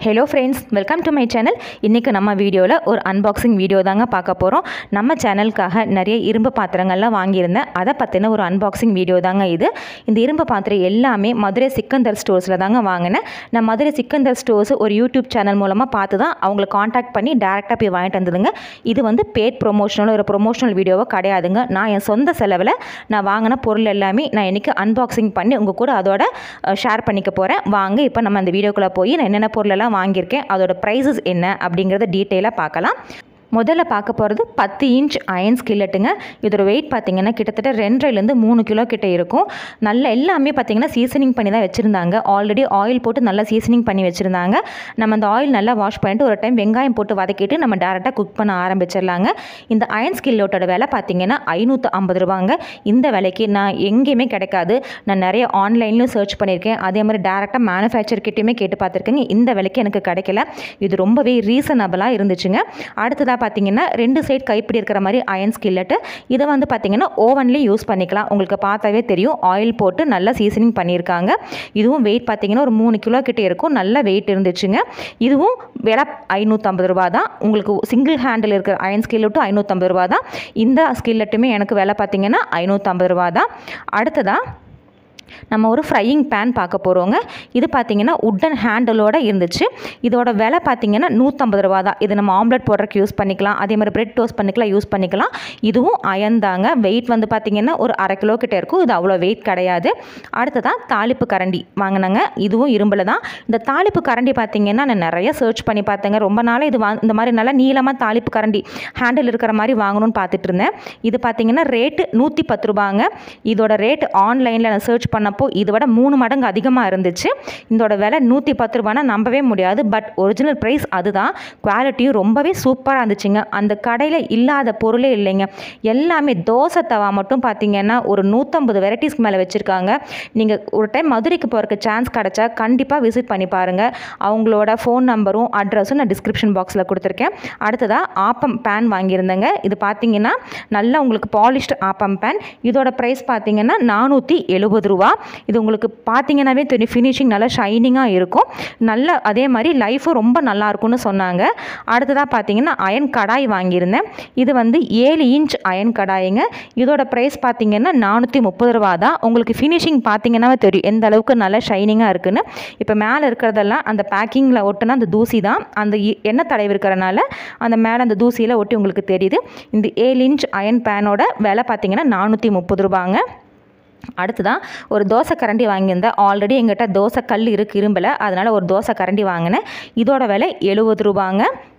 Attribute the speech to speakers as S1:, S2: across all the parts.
S1: hello friends welcome to my channel இன்றைக்கி நம்ம வீடியோவில் ஒரு அன்பாக்சிங் வீடியோ தாங்க பார்க்க போகிறோம் நம்ம சேனலுக்காக நிறைய இரும்பு பாத்திரங்கள்லாம் வாங்கியிருந்தேன் அதை பற்றின ஒரு அன்பாக்சிங் வீடியோ தாங்க இது இந்த இரும்பு பாத்திரம் எல்லாமே மதுரை சிக்கந்தர் ஸ்டோர்ஸில் தாங்க வாங்கினேன் நான் மதுரை சிக்கந்தர் ஸ்டோர்ஸ் ஒரு யூடியூப் சேனல் மூலமாக பார்த்து தான் அவங்களை காண்டாக்ட் பண்ணி டேரெக்டாக போய் வாங்கிட்டு வந்ததுங்க இது வந்து பேட் ப்ரொமோஷனல் ஒரு ப்ரொமோஷனல் வீடியோவோ கிடையாதுங்க நான் என் சொந்த செலவில் நான் வாங்கின பொருள் எல்லாமே நான் இன்றைக்கி அன்பாக்சிங் பண்ணி உங்கள் கூட அதோட ஷேர் பண்ணிக்க போகிறேன் வாங்க இப்போ நம்ம அந்த வீடியோக்குள்ளே போய் நான் என்னென்ன பொருளெல்லாம் வாங்கியிருக்கேன் அதோட ப்ரைஸஸ் என்ன அப்படிங்கிறத டீட்டெயிலாக பார்க்கலாம் முதல்ல பார்க்க போகிறது பத்து இன்ச் அயன் ஸ்கில்லட்டுங்க இதோட வெயிட் பார்த்தீங்கன்னா கிட்டத்தட்ட ரெண்டரைலேருந்து மூணு கிலோ கிட்ட இருக்கும் நல்ல எல்லாமே பார்த்தீங்கன்னா சீசனிங் பண்ணி தான் வச்சுருந்தாங்க ஆல்ரெடி ஆயில் போட்டு நல்லா சீசனிங் பண்ணி வச்சுருந்தாங்க நம்ம அந்த ஆயில் நல்லா வாஷ் பண்ணிட்டு ஒரு டைம் வெங்காயம் போட்டு வதக்கிட்டு நம்ம டேரெக்டாக குக் பண்ண ஆரம்பிச்சிடலாங்க இந்த அயன் ஸ்கில்லோட்டோட விலை பார்த்தீங்கன்னா ஐநூற்று ஐம்பது ரூபாங்க இந்த விலைக்கு நான் எங்கேயுமே கிடைக்காது நான் நிறைய ஆன்லைன்லையும் சர்ச் பண்ணியிருக்கேன் அதே மாதிரி டேரெக்டாக மேனுஃபேக்சர் கிட்டேயுமே கேட்டு பார்த்துருக்கேங்க இந்த விலைக்கு எனக்கு கிடைக்கல இது ரொம்பவே ரீசனபிளாக இருந்துச்சுங்க அடுத்ததாக பார்த்தீங்கன்னா ரெண்டு சைடு கைப்பிடி இருக்கிற மாதிரி அயன் ஸ்கில்லட்டு இதை வந்து பார்த்தீங்கன்னா ஓவன்லேயும் யூஸ் பண்ணிக்கலாம் உங்களுக்கு பார்த்தாவே தெரியும் ஆயில் போட்டு நல்லா சீசனிங் பண்ணியிருக்காங்க இதுவும் வெயிட் பார்த்தீங்கன்னா ஒரு மூணு கிலோ கிட்டே இருக்கும் நல்ல வெயிட் இருந்துச்சுங்க இதுவும் விலை ஐநூற்றம்பது ரூபா தான் உங்களுக்கு சிங்கிள் ஹேண்டில் இருக்கிற அயன் ஸ்கில்லட்டும் ஐநூற்றம்பது ரூபா தான் இந்த ஸ்கில்லட்டுமே எனக்கு விலை பார்த்தீங்கன்னா ஐநூற்றம்பது ரூபா தான் அடுத்ததாக நம்ம ஒரு ஃப்ரையிங் பேன் பார்க்க போகிறோங்க இது பார்த்தீங்கன்னா உட்டன் ஹேண்டலோட இருந்துச்சு இதோட விலை பார்த்தீங்கன்னா நூற்றம்பது ரூபா தான் இது நம்ம ஆம்லெட் போடுறதுக்கு யூஸ் பண்ணிக்கலாம் அதே மாதிரி பிரெட் டோஸ்ட் பண்ணிக்கலாம் யூஸ் பண்ணிக்கலாம் இதுவும் அயன் தாங்க வெயிட் வந்து பார்த்தீங்கன்னா ஒரு அரை கிலோ கிட்ட இருக்கும் இது அவ்வளோ வெயிட் கிடையாது அடுத்ததான் தாளிப்பு கரண்டி வாங்கினாங்க இதுவும் இரும்பில் தான் இந்த தாளிப்பு கரண்டி பார்த்தீங்கன்னா நான் நிறைய சர்ச் பண்ணி பார்த்தேங்க ரொம்ப நாளாக இது வா இந்த மாதிரி நல்லா நீளமாக தாளிப்பு கரண்டி ஹேண்டில் இருக்கிற மாதிரி வாங்கணும்னு பார்த்துட்டு இருந்தேன் இது பார்த்தீங்கன்னா ரேட்டு நூற்றி பத்து ரூபாங்க இதோட ரேட் ஆன்லைனில் நான் சர்ச் பண்ணப்போ இதை விட மூணு மடங்கு அதிகமாக இருந்துச்சு இதோட விலை நூற்றி பத்து ரூபானா நம்பவே முடியாது பட் ஒரிஜினல் ப்ரைஸ் அதுதான் குவாலிட்டியும் ரொம்பவே சூப்பராக இருந்துச்சுங்க அந்த கடையில் இல்லாத பொருளே இல்லைங்க எல்லாமே தோசை தவா மட்டும் பார்த்தீங்கன்னா ஒரு நூற்றம்பது வெரைட்டிஸ்க்கு மேலே வச்சுருக்காங்க நீங்கள் ஒரு டைம் மதுரைக்கு போகிறதுக்கு சான்ஸ் கிடச்சா கண்டிப்பாக விசிட் பண்ணி பாருங்கள் அவங்களோட ஃபோன் நம்பரும் அட்ரஸும் நான் டிஸ்கிரிப்ஷன் பாக்ஸில் கொடுத்துருக்கேன் அடுத்ததாக ஆப்பம் பேன் வாங்கியிருந்தேங்க இது பார்த்தீங்கன்னா நல்லா உங்களுக்கு பாலிஷ்டு ஆப்பம் பேன் இதோட ப்ரைஸ் பார்த்தீங்கன்னா நானூற்றி எழுபது ரூபா இது உங்களுக்கு பார்த்தீங்கன்னாவே தெரியும் ஃபினிஷிங் நல்லா ஷைனிங்காக இருக்கும் நல்ல அதே மாதிரி லைஃபும் ரொம்ப நல்லா இருக்கும்னு சொன்னாங்க அடுத்ததாக பார்த்தீங்கன்னா அயன் கடாய் வாங்கியிருந்தேன் இது வந்து ஏழு இன்ச் அயன் கடாய்ங்க இதோட ப்ரைஸ் பார்த்தீங்கன்னா நானூற்றி முப்பது ரூபா தான் உங்களுக்கு ஃபினிஷிங் பார்த்தீங்கன்னாவே தெரியும் எந்த அளவுக்கு நல்லா ஷைனிங்காக இருக்குன்னு இப்போ மேலே இருக்கிறதெல்லாம் அந்த பேக்கிங்கில் ஒட்டுனா அந்த தூசி தான் அந்த இ- எண்ணெய் தடவி இருக்கிறனால அந்த மேலே அந்த தூசியில் ஒட்டி உங்களுக்கு தெரியுது இந்த ஏழு இன்ச் அயன் பேனோட விலை பார்த்தீங்கன்னா நானூற்றி முப்பது ரூபாங்க அடுத்ததான் ஒரு தோசை கரண்டி வாங்கியிருந்தேன் ஆல்ரெடி எங்கிட்ட தோசை கல் இருக்குது இரும்பில் அதனால் ஒரு தோசை கரண்டி வாங்கினேன் இதோட விலை எழுபது ரூபாங்க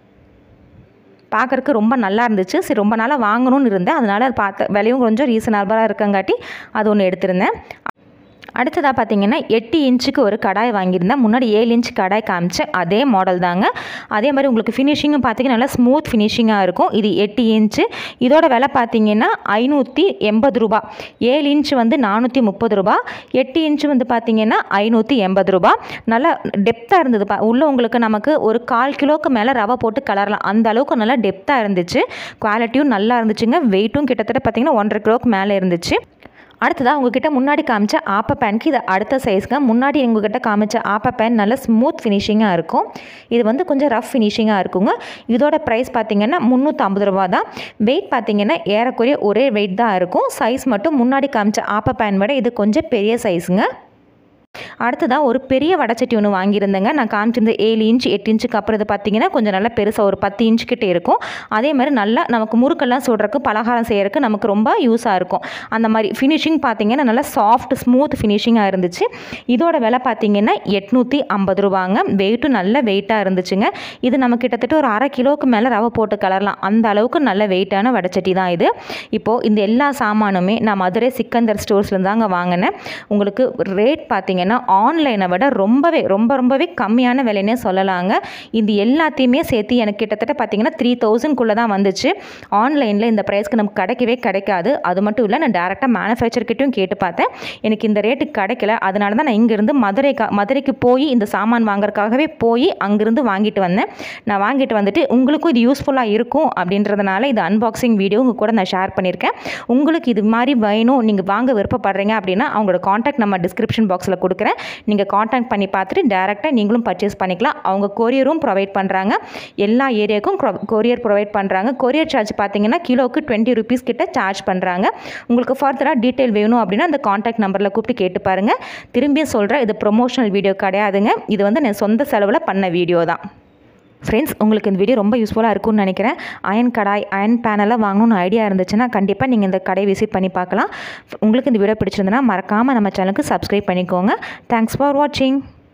S1: பார்க்குறக்கு ரொம்ப நல்லா இருந்துச்சு சரி ரொம்ப நாளாக வாங்கணும்னு இருந்தேன் அதனால் அது பார்த்த விலையும் கொஞ்சம் ரீசனபிளாக இருக்கங்காட்டி அது ஒன்று எடுத்திருந்தேன் அடுத்ததாக பார்த்தீங்கன்னா எட்டு இன்ச்சுக்கு ஒரு கடாய் வாங்கியிருந்தேன் முன்னாடி ஏழு இன்ச் கடாய் காமிச்சேன் அதே மாடல் தாங்க அதே மாதிரி உங்களுக்கு ஃபினிஷிங்கும் பார்த்தீங்கன்னா நல்லா ஸ்மூத் ஃபினிஷிங்காக இருக்கும் இது எட்டு இன்ச்சு இதோட விலை பார்த்தீங்கன்னா ஐநூற்றி எண்பது ரூபா ஏழு இன்ச் வந்து நானூற்றி முப்பது ரூபா எட்டு இன்ச் வந்து பார்த்தீங்கன்னா ஐநூற்றி எண்பது ரூபா நல்லா டெப்த்தாக இருந்தது பா உள்ள உங்களுக்கு நமக்கு ஒரு கால் கிலோக்கு மேலே ரவை போட்டு கலரலாம் அந்த அளவுக்கு நல்லா டெப்த்தாக இருந்துச்சு குவாலிட்டியும் நல்லா இருந்துச்சுங்க வெயிட்டும் கிட்டத்தட்ட பார்த்தீங்கன்னா ஒன்றரை கிலோக்கு மேலே இருந்துச்சு அடுத்ததாக உங்ககிட்ட முன்னாடி காமிச்ச ஆப்ப பேனுக்கு இது அடுத்த சைஸ்ங்க முன்னாடி உங்ககிட்ட காமிச்ச ஆப்ப பேன் நல்ல ஸ்மூத் ஃபினிஷிங்காக இருக்கும் இது வந்து கொஞ்சம் ரஃப் ஃபினிஷிங்காக இருக்குங்க இதோட ப்ரைஸ் பார்த்தீங்கன்னா முந்நூற்றம்பது ரூபா தான் வெயிட் பார்த்தீங்கன்னா ஏறக்குறைய ஒரே வெயிட் தான் இருக்கும் சைஸ் மட்டும் முன்னாடி காமிச்ச ஆப்ப பேன் விட இது கொஞ்சம் பெரிய சைஸுங்க அடுத்ததாக ஒரு பெரிய வடச்சட்டி ஒன்று வாங்கியிருந்தேங்க நான் காமிச்சிருந்த ஏழு இன்ச் எட்டு இன்ச்சுக்கு அப்புறம் இது பார்த்தீங்கன்னா கொஞ்சம் நல்லா பெருசாக ஒரு பத்து இன்ச் கிட்டே இருக்கும் அதே மாதிரி நல்லா நமக்கு முறுக்கெல்லாம் சுடுறதுக்கு பலகாரம் செய்யறதுக்கு நமக்கு ரொம்ப யூஸாக இருக்கும் அந்த மாதிரி ஃபினிஷிங் பார்த்தீங்கன்னா நல்லா சாஃப்ட் ஸ்மூத் ஃபினிஷிங்காக இருந்துச்சு இதோட விலை பார்த்தீங்கன்னா எட்நூற்றி ஐம்பது ரூபாங்க வெயிட்டும் நல்ல வெயிட்டாக இருந்துச்சுங்க இது நம்ம கிட்டத்தட்ட ஒரு அரை கிலோவுக்கு மேலே ரவை போட்டு கலரலாம் அந்த அளவுக்கு நல்ல வெயிட்டான வடச்சட்டி தான் இது இப்போது இந்த எல்லா சாமானுமே நான் மதுரை சிக்கந்தர் ஸ்டோர்ஸ்லேருந்து தாங்க வாங்கினேன் உங்களுக்கு ரேட் பார்த்தீங்கன்னா ஆன்லைனை விட ரொம்பவே ரொம்ப ரொம்பவே கம்மியான விலைன்னே சொல்லலாங்க இது எல்லாத்தையுமே சேர்த்து எனக்கு கிட்டத்தட்ட பார்த்தீங்கன்னா த்ரீ தௌசண்ட்குள்ளே தான் வந்துச்சு ஆன்லைனில் இந்த ப்ரைஸ்க்கு நமக்கு கிடைக்கவே கிடைக்காது அது மட்டும் இல்லை நான் டேரெக்டாக மேனுஃபேக்சர்கிட்டையும் கேட்டு பார்த்தேன் எனக்கு இந்த ரேட்டுக்கு கிடைக்கல அதனால தான் நான் இங்கேருந்து மதுரை மதுரைக்கு போய் இந்த சாமான் வாங்குறதுக்காகவே போய் அங்கேருந்து வாங்கிட்டு வந்தேன் நான் வாங்கிட்டு வந்துட்டு உங்களுக்கும் இது யூஸ்ஃபுல்லாக இருக்கும் அப்படின்றதுனால இது அன்பாக்சிங் வீடியோ உங்கள் கூட நான் ஷேர் பண்ணியிருக்கேன் உங்களுக்கு இது மாதிரி வேணும் நீங்கள் வாங்க விருப்பப்படுறீங்க அப்படின்னா அவங்களோட காண்டாக்ட் நம்ம டிஸ்கிரிப்ஷன் பாக்ஸில் கொடுக்குறேன் கொடுக்குறேன் நீங்கள் காண்டாக்ட் பண்ணி பார்த்துட்டு டேரெக்டாக நீங்களும் பர்ச்சேஸ் பண்ணிக்கலாம் அவங்க கொரியரும் ப்ரொவைட் பண்ணுறாங்க எல்லா ஏரியாவுக்கும் கொரியர் ப்ரொவைட் பண்ணுறாங்க கொரியர் சார்ஜ் பார்த்தீங்கன்னா கிலோவுக்கு டுவெண்ட்டி ருபீஸ் கிட்ட சார்ஜ் பண்ணுறாங்க உங்களுக்கு ஃபர்தராக டீட்டெயில் வேணும் அப்படின்னா அந்த காண்டாக்ட் நம்பரில் கூப்பிட்டு கேட்டு பாருங்கள் திரும்பியும் சொல்கிறேன் இது ப்ரொமோஷனல் வீடியோ கிடையாதுங்க இது வந்து நான் சொந்த செலவில் பண்ண வீடியோ தான் ஃப்ரெண்ட்ஸ் உங்களுக்கு இந்த வீடியோ ரொம்ப யூஸ்ஃபுல்லாக இருக்கும்னு நினைக்கிறேன் அயன் கடாய் அயன் பேனெல்லாம் வாங்கணும்னு ஐடியா இருந்துச்சுன்னா கண்டிப்பாக நீங்கள் இந்த கடையை விசிட் பண்ணி பார்க்கலாம் உங்களுக்கு இந்த வீடியோ பிடிச்சிருந்தனா மறக்காமல் நம்ம சேனலுக்கு சப்ஸ்கிரைப் பண்ணிக்கோங்க தேங்க்ஸ் ஃபார் வாட்சிங்